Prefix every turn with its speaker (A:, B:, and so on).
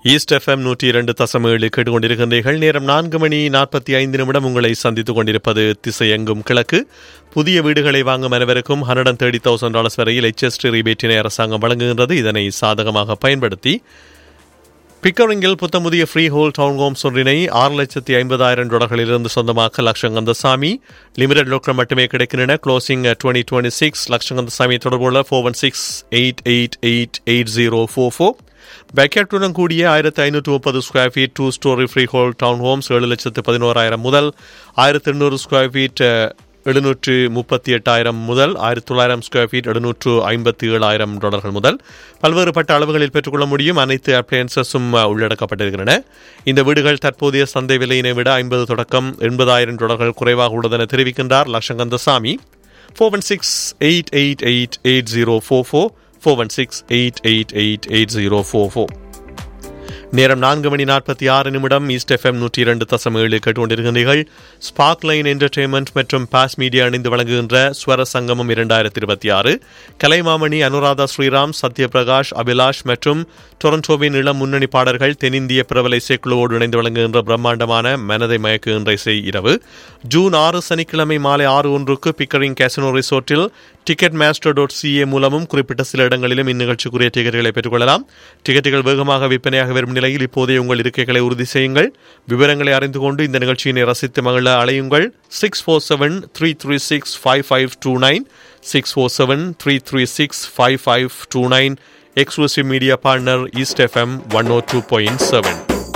A: east FM நூற்றி இரண்டு தசம் ஏழு கேட்டுக்கொண்டிருக்கின்றீர்கள் நேரம் நான்கு மணி நாற்பத்தி ஐந்து நிமிடம் உங்களை சந்தித்துக் கொண்டிருப்பது திசையெங்கும் கிழக்கு புதிய வீடுகளை வாங்கும் அனைவருக்கும் hundred and thirty thousand dollars வரையில் எச்எஸ்டி ரீபேட்டினை அரசாங்கம் வழங்குகின்றது இதனை சாதகமாக பயன்படுத்தி பிக்கரிங்கில் புத்தமுதிய ஃப்ரீ ஹோல் டவுன் ஹோம்ஸ் ஒன்றினை ஆறு லட்சத்தி ஐம்பதாயிரம் டாலர்களிலிருந்து சொந்தமாக்க லட்சங்கந்தசாமி லிமிடெட் லோக்கல் மட்டுமே கிடைக்கின்றன க்ளோசிங் டுவெண்ட்டி டுவெண்ட்டி சிக்ஸ் லட்சங்கந்தசாமி தொடர்புள்ள four one six eight eight eight eight zero four four பேக்கெட்டுடன் கூடிய ஆயிரத்தி ஐநூற்று முப்பது square feet two storey freehold townhomes ஏழு லட்சத்து பதினோராயிரம் முதல் ஆயிரத்தி எண்ணூறு ஸ்கொயர் ஃபீட் எழுநூற்று முப்பத்தி எட்டாயிரம் முதல் ஆயிரத்தி தொள்ளாயிரம் ஸ்கொயர் ஃபீட் எழுநூற்று ஐம்பத்தி ஏழாயிரம் டாலர்கள் முதல் பல்வேறுபட்ட அளவுகளில் பெற்றுக்கொள்ள முடியும் அனைத்து அப்ளையன்சஸும் உள்ளடக்கப்பட்டிருக்கின்றன இந்த வீடுகள் தற்போதைய சந்தை விலையினை விட ஐம்பது தொடக்கம் எண்பதாயிரம் டாலர்கள் குறைவாக உள்ளதென தெரிவிக்கின்றார் லட்சங்கந்தசாமி four one six eight eight eight eight zero four four four one six eight eight eight eight zero four four நேரம் நான்கு மணி நாற்பத்தி ஆறு நிமிடம் ஈஸ்ட் எஃப்எம் நூற்றி இரண்டு தசம் ஏழு கேட்டுக்கொண்டிருக்கிறீர்கள் ஸ்பார்க் லைன் என்டர்டெயின்மெண்ட் மற்றும் பாஸ் மீடியா இணைந்து வழங்குகின்ற ஸ்வர சங்கமம் இரண்டாயிரத்தி இருபத்தி ஆறு கலைமாமணி அனுராதா ஸ்ரீராம் சத்யபிரகாஷ் அபிலாஷ் மற்றும் டொரண்டோவின் இளம் முன்னணி பாடல்கள் தென்னிந்திய பிரபல இசைக்குழுவோடு இணைந்து வழங்குகின்ற பிரம்மாண்டமான மனதை மயக்குகின்ற இசை இரவு ஜூன் ஆறு சனிக்கிழமை மாலை ஆறு ஒன்றுக்கு பிக்கரிங் கேசினோ ரிசோர்ட்டில் டிக்கெட் மாஸ்டர் டாட் சிஏ மூலமும் குறிப்பிட்ட சில இடங்களிலும் இந்நிகழ்ச்சிக்குரிய டிக்கெட்டுகளை பெற்றுக்கொள்ளலாம் டிக்கெட்டுகள் வேகமாக விற்பனையாக வரும் நிலையில் இப்போதே உங்கள் இருக்கைகளை உறுதி செய்யுங்கள் விவரங்களை அறிந்து கொண்டு இந்த நிகழ்ச்சியினை ரசித்து மகிழ அலையுங்கள் six four seven three three six five five two nine six four seven three three six five five two nine exclusive media partner East FM one O two point seven